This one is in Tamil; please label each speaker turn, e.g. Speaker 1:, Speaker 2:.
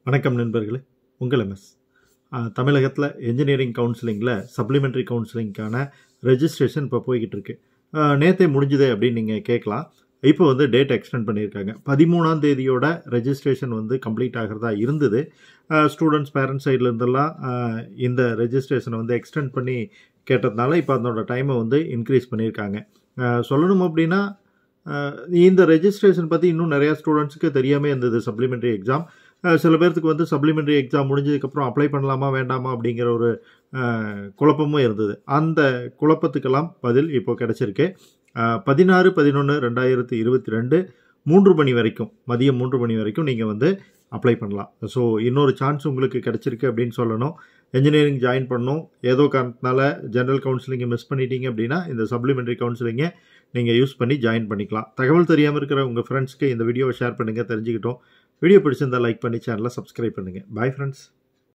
Speaker 1: வணக்கம் நண்பர்களே உங்கள் எம்எஸ் தமிழகத்தில் என்ஜினியரிங் கவுன்சிலிங்கில் சப்ளிமெண்ட்ரி கவுன்சிலிங்க்கான ரெஜிஸ்ட்ரேஷன் இப்போ போய்கிட்டு இருக்கு அஹ், நேத்தே முடிஞ்சுதே அப்படின்னு நீங்கள் கேட்கலாம் இப்போ வந்து டேட் எக்ஸ்டெண்ட் பண்ணியிருக்காங்க பதிமூணாம் தேதியோட ரெஜிஸ்ட்ரேஷன் வந்து கம்ப்ளீட் ஆகிறதா இருந்தது ஸ்டூடெண்ட்ஸ் பேரண்ட்ஸ் சைட்லேருந்தெல்லாம் இந்த ரெஜிஸ்ட்ரேஷனை வந்து எக்ஸ்டெண்ட் பண்ணி கேட்டதுனால இப்போ அதனோட டைமை வந்து இன்க்ரீஸ் பண்ணியிருக்காங்க அஹ், சொல்லணும் அப்படின்னா அஹ், இந்த ரெஜிஸ்ட்ரேஷன் பற்றி இன்னும் நிறையா ஸ்டூடெண்ட்ஸுக்கு தெரியாமல் இருந்தது சப்ளிமெண்ட்ரி எக்ஸாம் அஹ் சில பேர்த்துக்கு வந்து சப்ளிமெண்ட்ரி எக்ஸாம் முடிஞ்சதுக்கப்புறம் அப்ளை பண்ணலாமா வேண்டாமா அப்படிங்கிற ஒரு அஹ், குழப்பமும் இருந்தது அந்த குழப்பத்துக்கெல்லாம் பதில் இப்போ கிடச்சிருக்கு பதினாறு பதினொன்று ரெண்டாயிரத்தி இருபத்தி ரெண்டு மூன்று மணி வரைக்கும் மதியம் மூன்று மணி வரைக்கும் நீங்கள் வந்து அப்ளை பண்ணலாம் ஸோ இன்னொரு சான்ஸ் உங்களுக்கு கிடச்சிருக்கு அப்படின்னு சொல்லணும் என்ஜினியரிங் ஜாயின் பண்ணணும் ஏதோ காரணத்தினால ஜென்ரல் கவுன்சிலிங்கை மிஸ் பண்ணிட்டீங்க அப்படின்னா இந்த சப்ளிமெண்ட்ரி கவுன்சிலிங்கை நீங்கள் யூஸ் பண்ணி ஜாயின் பண்ணிக்கலாம் தகவல் தெரியாமல் இருக்கிற உங்கள் ஃப்ரெண்ட்ஸ்க்கு இந்த வீடியோவை ஷேர் பண்ணுங்கள் தெரிஞ்சுக்கிட்டோம் வீடியோ பிடிச்சிருந்தா லைக் பண்ணி சேனலை சப்ஸ்கிரைப் பண்ணுங்கள் பாய் ஃப்ரெண்ட்ஸ்